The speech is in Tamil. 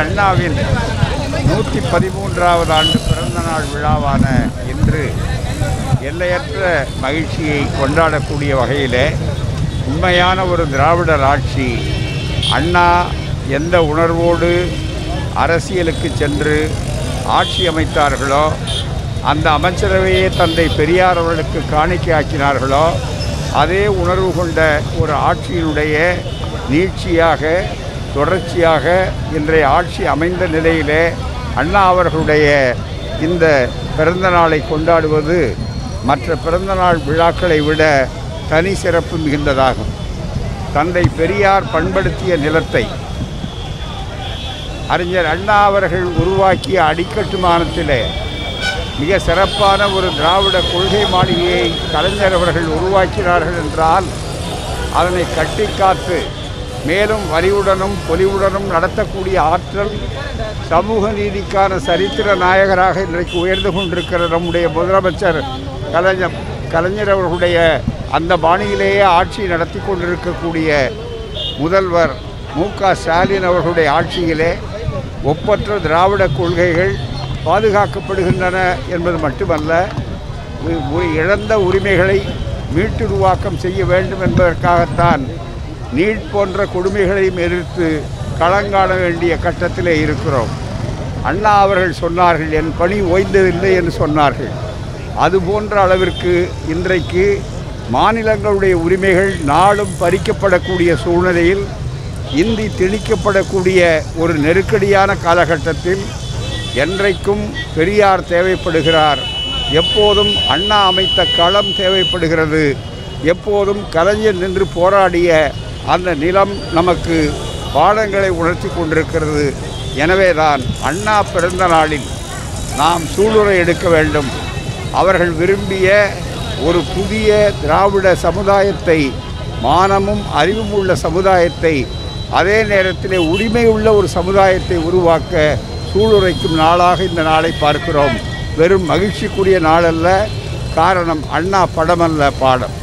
அண்ணாவின் நூற்றி பதிமூன்றாவது ஆண்டு பிறந்த நாள் விழாவான இன்று எல்லையற்ற மகிழ்ச்சியை கொண்டாடக்கூடிய வகையிலே உண்மையான ஒரு திராவிடர் ஆட்சி அண்ணா எந்த உணர்வோடு அரசியலுக்கு சென்று ஆட்சி அமைத்தார்களோ அந்த அமைச்சரவையே தந்தை பெரியார் அவர்களுக்கு காணிக்கையாக்கினார்களோ அதே உணர்வு கொண்ட ஒரு ஆட்சியினுடைய நீட்சியாக தொடர்ச்சியாக இன்றைய ஆட்சி அமைந்த நிலையிலே அண்ணா அவர்களுடைய இந்த பிறந்த நாளை கொண்டாடுவது மற்ற பிறந்தநாள் விழாக்களை விட தனி சிறப்பு மிகுந்ததாகும் தந்தை பெரியார் பண்படுத்திய நிலத்தை அறிஞர் அண்ணா அவர்கள் உருவாக்கிய அடிக்கட்டுமானத்திலே மிக சிறப்பான ஒரு திராவிட கொள்கை மாளிகையை கலைஞர் அவர்கள் உருவாக்கினார்கள் என்றால் அதனை கட்டி காத்து மேலும் வரிவுடனும் பொலிவுடனும் நடத்தக்கூடிய ஆற்றல் சமூக நீதிக்கான சரித்திர நாயகராக இன்றைக்கு உயர்ந்து கொண்டிருக்கிற நம்முடைய முதலமைச்சர் கலைஞர் கலைஞர் அவர்களுடைய அந்த பாணியிலேயே ஆட்சி நடத்தி கொண்டிருக்கக்கூடிய முதல்வர் மு க ஸ்டாலின் அவர்களுடைய ஆட்சியிலே ஒப்பற்ற திராவிட கொள்கைகள் பாதுகாக்கப்படுகின்றன என்பது மட்டுமல்ல உ- உ- இழந்த உரிமைகளை மீட்டுருவாக்கம் செய்ய வேண்டும் என்பதற்காகத்தான் நீட் போன்ற கொடுமைகளையும் எதிர்த்து களங்காண வேண்டிய கட்டத்திலே இருக்கிறோம் அண்ணா அவர்கள் சொன்னார்கள் என் பணி ஓய்ந்ததில்லை என்று சொன்னார்கள் அது போன்ற அளவிற்கு இன்றைக்கு மாநிலங்களுடைய உரிமைகள் நாளும் பறிக்கப்படக்கூடிய சூழ்நிலையில் இந்தி திணிக்கப்படக்கூடிய ஒரு நெருக்கடியான காலகட்டத்தில் என்றைக்கும் பெரியார் தேவைப்படுகிறார் எப்போதும் அண்ணா அமைத்த களம் தேவைப்படுகிறது எப்போதும் கலைஞர் நின்று போராடிய அந்த நிலம் நமக்கு பாடங்களை உணர்த்தி கொண்டிருக்கிறது எனவேதான் அண்ணா பிறந்த நாளில் நாம் சூளுரை எடுக்க வேண்டும் அவர்கள் விரும்பிய ஒரு புதிய திராவிட சமுதாயத்தை மானமும் அறிவும் உள்ள சமுதாயத்தை அதே நேரத்திலே உரிமை உள்ள ஒரு சமுதாயத்தை உருவாக்க சூளுரைக்கும் நாளாக இந்த நாளை பார்க்கிறோம் வெறும் மகிழ்ச்சிக்குரிய நாளல்ல காரணம் அண்ணா படமல்ல பாடம்